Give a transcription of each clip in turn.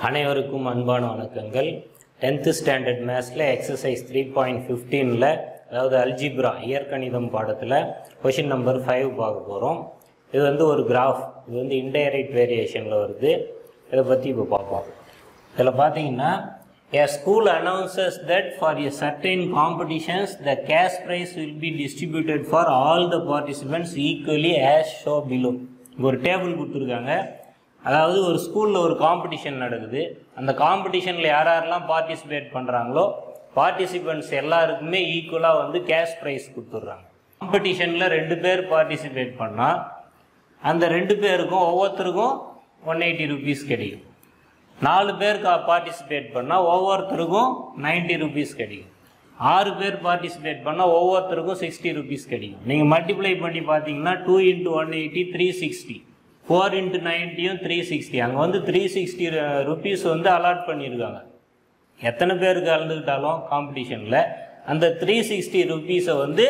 அனைவருக்கும் அன்பான வணக்கங்கள் டென்த்து ஸ்டாண்டர்ட் மேத்ஸில் எக்ஸசைஸ் த்ரீ பாயிண்ட் ஃபிஃப்டீனில் அதாவது அல்ஜிப்ரா இயற்கணிதம் பாடத்தில் கொஷின் நம்பர் ஃபைவ் பார்க்க போகிறோம் இது வந்து ஒரு கிராஃப் இது வந்து இன்டைரக்ட் வேரியேஷனில் வருது இதை பற்றி இப்போ பார்ப்போம் இதில் பார்த்தீங்கன்னா A school announces that for a certain competitions the cash prize will be distributed for all the participants equally as shown below. இங்க ஒரு டேபிள் கொடுத்துருக்காங்க அதாவது ஒரு ஸ்கூலில் ஒரு காம்படிஷன் நடக்குது அந்த காம்படிஷனில் யார் யாரெல்லாம் பார்ட்டிசிபேட் பண்ணுறாங்களோ பார்ட்டிசிபெண்ட்ஸ் எல்லாருக்குமே ஈக்குவலாக வந்து கேஷ் ப்ரைஸ் கொடுத்துட்றாங்க காம்படிஷனில் ரெண்டு பேர் பார்ட்டிசிபேட் பண்ணால் அந்த ரெண்டு பேருக்கும் ஒவ்வொருத்தருக்கும் ஒன் எயிட்டி ருபீஸ் கிடைக்கும் நாலு பேர் பார்ட்டிசிபேட் பண்ணால் ஒவ்வொருத்தருக்கும் 90 ருபீஸ் கிடைக்கும் ஆறு பேர் பார்ட்டிசிபேட் பண்ணால் ஒவ்வொருத்தருக்கும் சிக்ஸ்டி ருபீஸ் கிடைக்கும் நீங்கள் மல்டிப்ளை பண்ணி பார்த்தீங்கன்னா two into one eighty three sixty four into நைன்ட்டியும் த்ரீ சிக்ஸ்டி அங்கே வந்து த்ரீ சிக்ஸ்டி ருபீஸ் வந்து அலாட் பண்ணியிருக்காங்க எத்தனை பேர் கலந்துக்கிட்டாலும் காம்படிஷனில் அந்த த்ரீ சிக்ஸ்டி ருபீஸை வந்து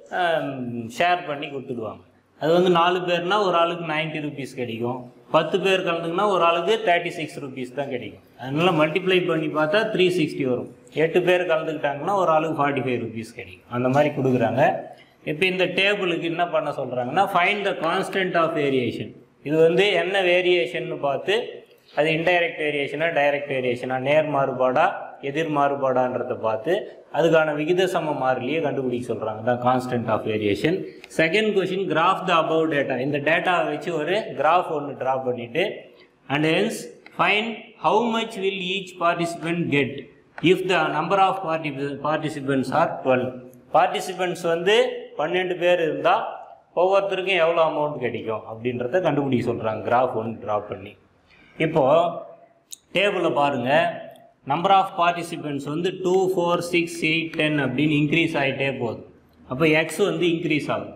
ஷேர் பண்ணி கொடுத்துடுவாங்க அது வந்து நாலு பேர்னா ஒரு ஆளுக்கு 90 ருபீஸ் கிடைக்கும் பத்து பேர் கலந்துக்குன்னா ஒரு ஆளுக்கு தேர்ட்டி சிக்ஸ் ருபீஸ் தான் கிடைக்கும் அதனால மல்டிப்ளை பண்ணி பார்த்தா த்ரீ சிக்ஸ்டி வரும் எட்டு பேர் கலந்துக்கிட்டாங்கன்னா ஒரு ஆளுக்கு ஃபார்ட்டி ஃபைவ் ருபீஸ் கிடைக்கும் அந்த மாதிரி கொடுக்குறாங்க இப்போ இந்த டேபிளுக்கு என்ன பண்ண சொல்கிறாங்கன்னா find the constant of variation இது வந்து என்ன வேரியேஷன்னு பார்த்து அது இன்டைரக்ட் வேரியேஷனா டைரக்ட் வேரியேஷனா நேர் மாறுபாடா எதிர் மாறுபாடான்றதை பார்த்து அதுக்கான விகித சம மாறிலியை கண்டுபிடிக்க சொல்கிறாங்க தான் constant of variation second question graph the above data இந்த டேட்டாவை வச்சு ஒரு கிராஃப் ஒன்று ட்ரா பண்ணிவிட்டு and hence find how much will each participant get if the number of party participants are twelve participants வந்து பன்னெண்டு பேர் இருந்தால் ஒவ்வொருத்தருக்கும் எவ்வளோ அமௌண்ட் கிடைக்கும் அப்படின்றத கண்டுபிடிக்க சொல்கிறாங்க கிராஃப் ஒன்று ட்ரா பண்ணி இப்போது டேபிளில் பாருங்கள் நம்பர் ஆஃப் பார்ட்டிசிபெண்ட்ஸ் வந்து two four six eight ten அப்படின்னு இன்க்ரீஸ் ஆகிட்டே போகுது அப்போ எக்ஸ் வந்து இன்க்ரீஸ் ஆகுது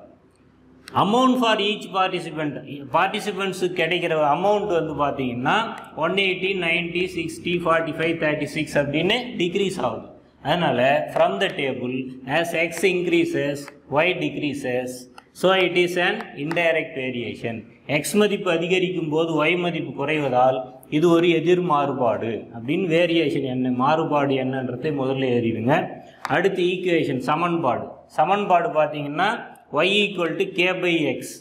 அமௌண்ட் ஃபார் ஈச் பார்ட்டிசிபெண்ட் பார்ட்டிசிபெண்ட்ஸுக்கு கிடைக்கிற அமௌண்ட் வந்து பார்த்தீங்கன்னா one eighty ninety sixty forty five thirty six அப்படின்னு டிக்ரீஸ் ஆகுது அதனால் from the table as X increases Y decreases so it is an indirect variation X மதிப்பு அதிகரிக்கும் போது ஒய் மதிப்பு குறைவதால் இது ஒரு எதிர் மாறுபாடு அப்படின்னு வேரியேஷன் என்ன மாறுபாடு என்னன்றதை முதல்ல எழுதிடுங்க அடுத்து ஈக்குவேஷன் சமன்பாடு சமன்பாடு பார்த்தீங்கன்னா Y equal to K by X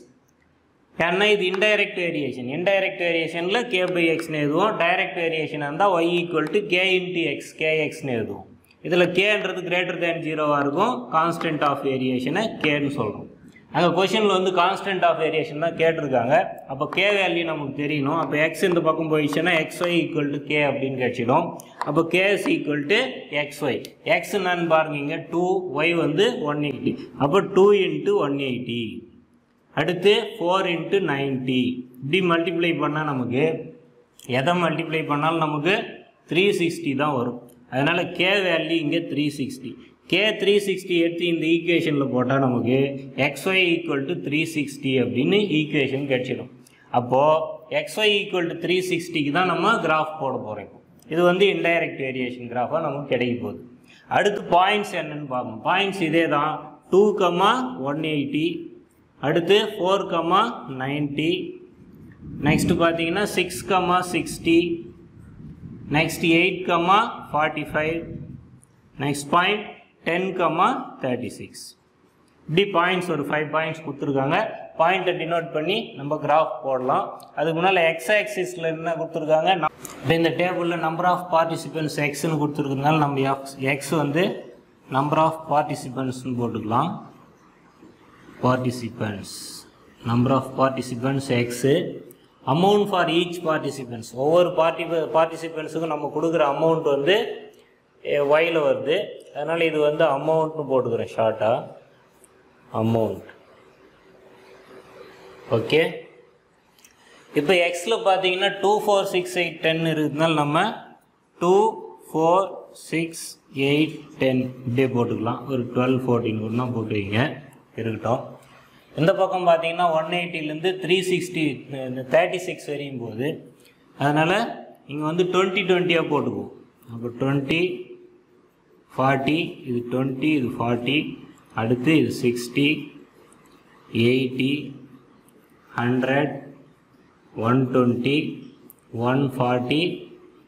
ஏன்னா இது இன்டைரக்ட் வேரியேஷன் இன்டைரக்ட் வேரியேஷனில் கே பை எக்ஸ்னு எழுதுவோம் டைரக்ட் வேரியேஷன் இருந்தால் Y equal to K into X K எக்ஸ்னு எழுதுவோம் இதில் கேன்றது கிரேட்டர் தேன் ஜீரோவாக இருக்கும் கான்ஸ்டன்ட் ஆஃப் வேரியேஷனை கேன்னு சொல்கிறோம் அங்கே கொஷினில் வந்து கான்ஸ்டன்ட் ஆஃப் வேரியேஷன் தான் கேட்டிருக்காங்க அப்போ கே வேல்யூ நமக்கு தெரியணும் அப்போ எக்ஸ் இந்த பக்கம் போயிடுச்சுன்னா X Y equal to K அப்படின்னு கிடச்சிடும் அப்போ K is equal to X Y X என்னன்னு பாருங்க இங்கே டூ ஒய் வந்து ஒன் எயிட்டி அப்போ டூ இன்ட்டு ஒன் எயிட்டி அடுத்து ஃபோர் இன்ட்டு நைன்ட்டி இப்படி மல்டிப்ளை பண்ணால் நமக்கு எதை மல்டிப்ளை பண்ணாலும் நமக்கு த்ரீ சிக்ஸ்டி தான் வரும் அதனால் கே வேல்யூ இங்கே three sixty K three sixty எடுத்து இந்த ஈக்குவேஷனில் போட்டால் நமக்கு X Y equal to three sixty அப்படின்னு ஈக்குவேஷன் கிடச்சிடும் அப்போது எக்ஸ்ஒய் ஈக்குவல் டு த்ரீ சிக்ஸ்டிக்கு தான் நம்ம கிராஃப் போட போகிறோம் இது வந்து இன்டைரக்ட் வேரியேஷன் கிராஃபாக நமக்கு கிடைக்க போகுது அடுத்து பாயிண்ட்ஸ் என்னன்னு பார்க்கணும் பாயிண்ட்ஸ் இதே தான் டூ கம்மா ஒன் எயிட்டி அடுத்து ஃபோர் கம்மா நைன்ட்டி நெக்ஸ்ட் பார்த்தீங்கன்னா six comma sixty next eight comma forty five next point ten comma thirty six இப்படி பாயிண்ட்ஸ் ஒரு ஃபைவ் பாயிண்ட்ஸ் கொடுத்துருக்காங்க பாயிண்ட்டை டினோட் பண்ணி நம்ம கிராஃப் போடலாம் அதுக்கு முன்னால் எக்ஸ் ஆக்சிஸில் என்ன கொடுத்துருக்காங்க இப்போ இந்த டேபிளில் நம்பர் ஆஃப் பார்ட்டிசிபெண்ட்ஸ் எக்ஸ்னு கொடுத்துருக்கறதுனால நம்ம எக்ஸ் எக்ஸ் வந்து நம்பர் ஆஃப் பார்ட்டிசிபெண்ட்ஸ்னு போட்டுக்கலாம் participants number of participants X amount for each participants ஒவ்வொரு பார்ட்டி பார்ட்டிசிபெண்ட்ஸுக்கும் நம்ம கொடுக்குற அமௌண்ட் வந்து ஒயில் வருது அதனால் இது வந்து அமௌண்ட்னு போட்டுக்கிறேன் ஷார்ட்டாக அமௌண்ட் ஓகே இப்போ எக்ஸில் பார்த்தீங்கன்னா two four six eight ten இருக்கிறதுனால நம்ம two four six eight ten இப்படியே போட்டுக்கலாம் ஒரு டுவெல் ஃபோர்டீன் கூட போட்டு வைங்க இருக்கட்டும் இந்த பக்கம் பார்த்தீங்கன்னா ஒன் எயிட்டிலேருந்து த்ரீ சிக்ஸ்டி தேர்ட்டி சிக்ஸ் வரையும் போகுது அதனால் இங்கே வந்து டுவெண்ட்டி டுவெண்ட்டியாக போட்டுக்குவோம் அப்போ டுவெண்ட்டி ஃபார்ட்டி இது டுவெண்ட்டி இது ஃபார்ட்டி அடுத்து இது sixty eighty hundred one twenty one forty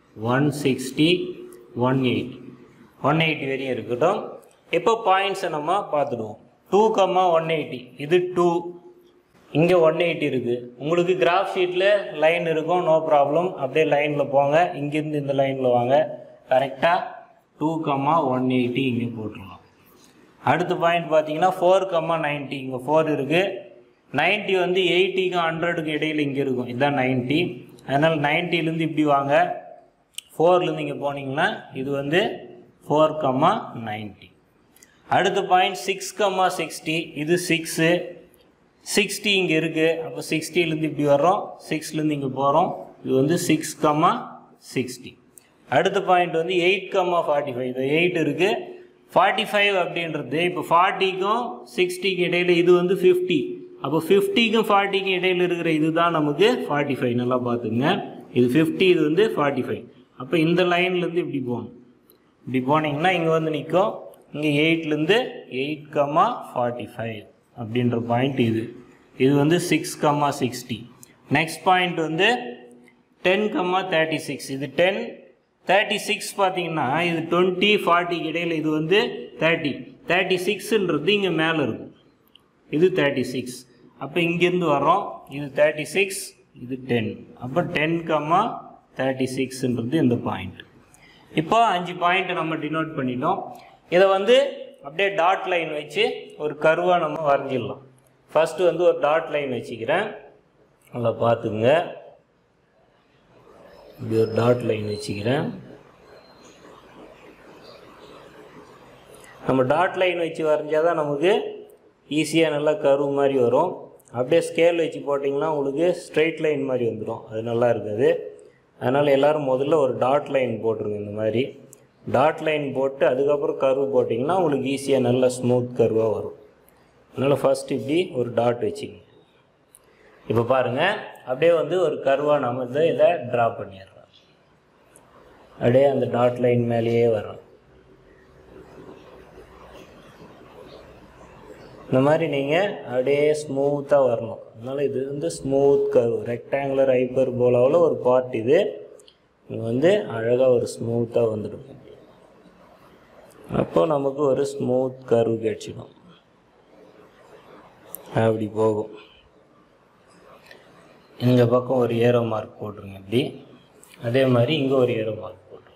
one sixty one eighty one eighty வரையும் இருக்கட்டும் இப்போ பாயிண்ட்ஸை நம்ம பார்த்துடுவோம் டூ கம்மா ஒன் எயிட்டி இது டூ இங்கே ஒன் எயிட்டி இருக்குது உங்களுக்கு கிராஃப் ஷீட்டில் லைன் இருக்கும் நோ ப்ராப்ளம் அப்படியே லைனில் போங்க இங்கேருந்து இந்த லைனில் வாங்க கரெக்டாக டூ கம்மா ஒன் எயிட்டி இங்கே போட்டுருலாம் அடுத்த பாயிண்ட் பார்த்தீங்கன்னா ஃபோர் கம்மா நைன்ட்டி இங்கே ஃபோர் இருக்குது நைன்ட்டி வந்து எயிட்டிக்கும் ஹண்ட்ரடுக்கும் இடையில் இங்கே இருக்கும் இதுதான் நைன்ட்டி அதனால் நைன்ட்டிலேருந்து இப்படி வாங்க ஃபோர்லேருந்து இங்கே போனீங்கன்னா இது வந்து ஃபோர் கம்மா நைன்ட்டி அடுத்த பாயிண்ட் சிக்ஸ் கம்மா சிக்ஸ்டி இது சிக்ஸு சிக்ஸ்டி இங்கே இருக்குது அப்போ சிக்ஸ்டிலேருந்து இப்படி வர்றோம் சிக்ஸ்லேருந்து இங்கே போகிறோம் இது வந்து சிக்ஸ் கம்மா சிக்ஸ்டி அடுத்த பாயிண்ட் வந்து எயிட் கம்மா ஃபார்ட்டி ஃபைவ் இது எயிட் இருக்குது ஃபார்ட்டி ஃபைவ் அப்படின்றது இப்போ ஃபார்ட்டிக்கும் சிக்ஸ்டிக்கும் இடையில இது வந்து ஃபிஃப்டி அப்போ ஃபிஃப்டிக்கும் ஃபார்ட்டிக்கும் இடையில இருக்கிற இதுதான் நமக்கு ஃபார்ட்டி ஃபைவ் நல்லா பார்த்துங்க இது ஃபிஃப்டி இது வந்து ஃபார்ட்டி ஃபைவ் அப்போ இந்த லைன்லேருந்து இப்படி போகணும் இப்படி போனீங்கன்னா இங்கே வந்து நிற்கும் இங்கே எயிட்லேருந்து எயிட் கம்மா ஃபார்ட்டி ஃபைவ் அப்படின்ற பாயிண்ட் இது இது வந்து six comma sixty next point வந்து டென் கம்மா தேர்ட்டி சிக்ஸ் இது டென் தேர்ட்டி சிக்ஸ் பார்த்தீங்கன்னா இது டுவெண்ட்டி ஃபார்ட்டிக்கு இடையில் இது வந்து தேர்ட்டி தேர்ட்டி சிக்ஸுன்றது இங்கே மேலே இருக்கும் இது தேர்ட்டி சிக்ஸ் அப்போ இங்கேருந்து வரோம் இது தேர்ட்டி சிக்ஸ் இது டென் அப்போ டென் கம்மா தேர்ட்டி சிக்ஸ்ன்றது இந்த பாயிண்ட் இப்போ அஞ்சு பாயிண்ட் நம்ம டினோட் பண்ணிட்டோம் இதை வந்து அப்படியே டாட் லைன் வச்சு ஒரு கருவாக நம்ம வரைஞ்சிடலாம் ஃபஸ்ட்டு வந்து ஒரு டாட் லைன் வச்சுக்கிறேன் நல்லா பார்த்துக்குங்க இப்படி ஒரு டாட் லைன் வச்சுக்கிறேன் நம்ம டாட் லைன் வச்சு வரைஞ்சால் தான் நமக்கு ஈஸியாக நல்லா கருவு மாதிரி வரும் அப்படியே ஸ்கேல் வச்சு போட்டிங்கன்னா உங்களுக்கு ஸ்ட்ரெயிட் லைன் மாதிரி வந்துடும் அது நல்லா இருக்காது அதனால் எல்லோரும் முதல்ல ஒரு டாட் லைன் போட்டுருங்க இந்த மாதிரி டாட் லைன் போட்டு அதுக்கப்புறம் கர்வு போட்டிங்கன்னா உங்களுக்கு ஈஸியாக நல்ல ஸ்மூத் கர்வாக வரும் அதனால் ஃபஸ்ட் இப்படி ஒரு டாட் வச்சுக்கங்க இப்போ பாருங்கள் அப்படியே வந்து ஒரு கர்வாக நம்ம இதை இதை ட்ரா பண்ணிடுறோம் அப்படியே அந்த டாட் லைன் மேலேயே வரும் இந்த மாதிரி நீங்கள் அப்படியே ஸ்மூத்தாக வரணும் அதனால் இது வந்து ஸ்மூத் கர்வ் ரெக்டாங்குலர் ஹைப்பர் போலாவில் ஒரு பார்ட் இது இது வந்து அழகாக ஒரு ஸ்மூத்தாக வந்துடும் அப்போ நமக்கு ஒரு ஸ்மூத் கர்வ் கிடச்சிடும் அப்படி போகும் இந்த பக்கம் ஒரு ஏரோ மார்க் போட்டுருங்க இப்படி அதே மாதிரி இங்கே ஒரு ஏரோ மார்க் போட்டுருங்க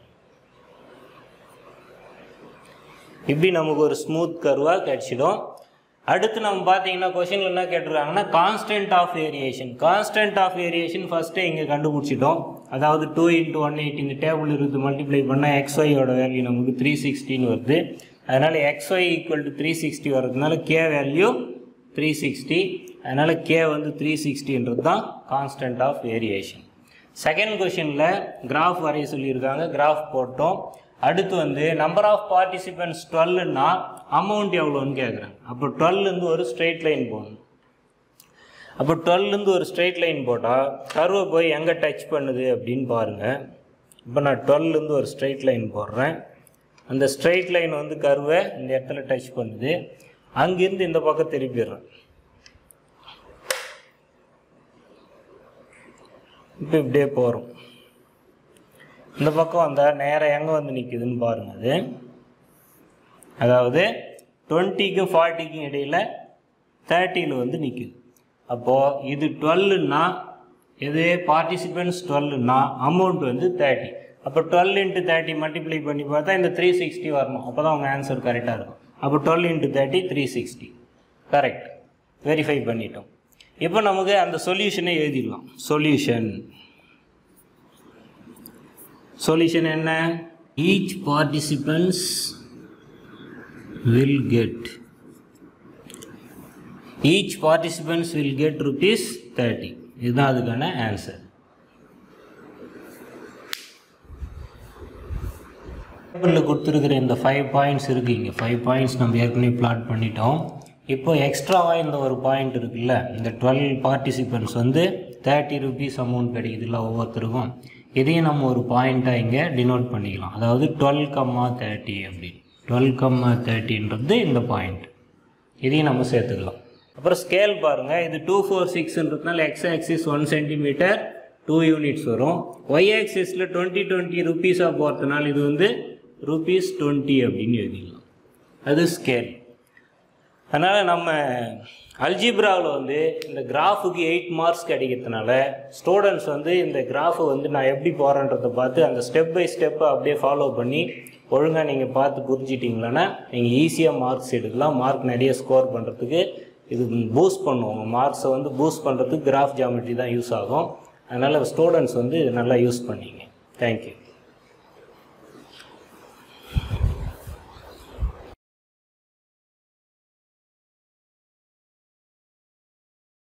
இப்படி நமக்கு ஒரு ஸ்மூத் கர்வாக கிடச்சிடும் அடுத்து நம்ம பார்த்தீங்கன்னா கொஷினில் என்ன கேட்டிருக்காங்கன்னா constant of variation constant of variation first இங்கே கண்டுபிடிச்சிட்டோம் அதாவது டூ இன்ட்டு ஒன் எயிட் இந்த டேபிள் இருக்குது மல்டிப்ளை பண்ணால் எக்ஸ்ஒயோட வேல்யூ நமக்கு த்ரீ சிக்ஸ்டின்னு வருது அதனால் X Y equal to three sixty வர்றதுனால கே வேல்யூ த்ரீ சிக்ஸ்டி அதனால் கே வந்து த்ரீ சிக்ஸ்டின்றது தான் கான்ஸ்டன்ட் ஆஃப் வேரியேஷன் செகண்ட் கொஷினில் கிராஃப் வரைய சொல்லியிருக்காங்க கிராஃப் போட்டோம் அடுத்து வந்து நம்பர் ஆஃப் பார்ட்டிசிபென்ட்ஸ் டுவெல்னா அமௌண்ட் எவ்வளோன்னு கேட்குறாங்க அப்போ டுவெல்லேருந்து ஒரு ஸ்ட்ரெயிட் லைன் போடணும் அப்போ டுவெல்லேருந்து ஒரு ஸ்ட்ரெயிட் லைன் போட்டால் கருவை போய் எங்கே டச் பண்ணுது அப்படின்னு பாருங்கள் இப்போ நான் டுவெல்லேருந்து ஒரு ஸ்ட்ரெயிட் லைன் போடுறேன் அந்த ஸ்ட்ரெயிட் லைன் வந்து கருவை இந்த இடத்துல டச் பண்ணுது அங்கேருந்து இந்த பக்கம் திருப்பிடுறேன் இப்போ இப்படியே போகிறோம் இந்த பக்கம் வந்தால் நேராக எங்கே வந்து நிற்குதுன்னு பாருங்கள் அது அதாவது டுவெண்ட்டிக்கும் ஃபார்ட்டிக்கும் இடையில் தேர்ட்டியில் வந்து நிற்குது அப்போது இது டுவெல்லுன்னா எது பார்ட்டிசிபென்ட்ஸ் டுவெல்லுன்னா அமௌண்ட் வந்து தேர்ட்டி அப்போ டுவெல் இன்ட்டு தேர்ட்டி மல்டிப்ளை பண்ணி பார்த்தா இந்த த்ரீ சிக்ஸ்டி வரணும் அப்போ தான் உங்கள் ஆன்சர் கரெக்டாக இருக்கும் அப்போ twelve into thirty three sixty correct verify பண்ணிட்டோம் இப்போ நமக்கு அந்த சொல்யூஷனை எழுதிடலாம் சொல்யூஷன் சொல்யூஷன் என்ன each participants will get each participants will get rupees 30 இதுதான் அதுக்கான ஆன்சர் டேபிளில் கொடுத்துருக்கிற இந்த ஃபைவ் பாயிண்ட்ஸ் இருக்குது இங்கே ஃபைவ் பாயிண்ட்ஸ் நம்ம ஏற்கனவே பிளாட் பண்ணிட்டோம் இப்போ எக்ஸ்ட்ராவாக இந்த ஒரு பாயிண்ட் இருக்குல்ல இந்த டுவெல் பார்ட்டிசிபெண்ட்ஸ் வந்து தேர்ட்டி ருபீஸ் அமௌண்ட் கிடைக்குதுல்ல ஒவ்வொருத்தருக்கும் இதையும் நம்ம ஒரு பாயிண்ட்டாக இங்கே டினோட் பண்ணிக்கலாம் அதாவது டுவெல் கம்மா தேர்ட்டி அப்படின்னு டுவெல் கம்மா தேர்ட்டின்றது இந்த பாயிண்ட் இதையும் நம்ம சேர்த்துக்கலாம் அப்புறம் ஸ்கேல் பாருங்கள் இது டூ ஃபோர் சிக்ஸ்ன்றதுனால X axis one centimetre two units வரும் ஒய் ஆக்சிஸில் டுவெண்ட்டி டுவெண்ட்டி ருபீஸாக போகிறதுனால இது வந்து ருபீஸ் டுவெண்ட்டி அப்படின்னு எழுதிடலாம் அது ஸ்கேல் அதனால் நம்ம அல்ஜிப்ராவில் வந்து இந்த கிராஃபுக்கு எயிட் மார்க்ஸ் கிடைக்கிறதுனால ஸ்டூடெண்ட்ஸ் வந்து இந்த கிராஃபை வந்து நான் எப்படி போகிறேன்றதை பார்த்து அந்த ஸ்டெப் பை ஸ்டெப்பை அப்படியே ஃபாலோ பண்ணி ஒழுங்காக நீங்கள் பார்த்து புரிஞ்சிட்டிங்களன்னா நீங்கள் ஈஸியாக மார்க்ஸ் எடுக்கலாம் மார்க் நிறைய ஸ்கோர் பண்ணுறதுக்கு இது பூஸ்ட் பண்ணுவோம் மார்க்ஸை வந்து பூஸ்ட் பண்ணுறதுக்கு கிராஃப் ஜாமெட்ரி தான் யூஸ் ஆகும் அதனால் ஸ்டூடெண்ட்ஸ் வந்து இது நல்லா யூஸ் பண்ணிங்க தேங்க்யூ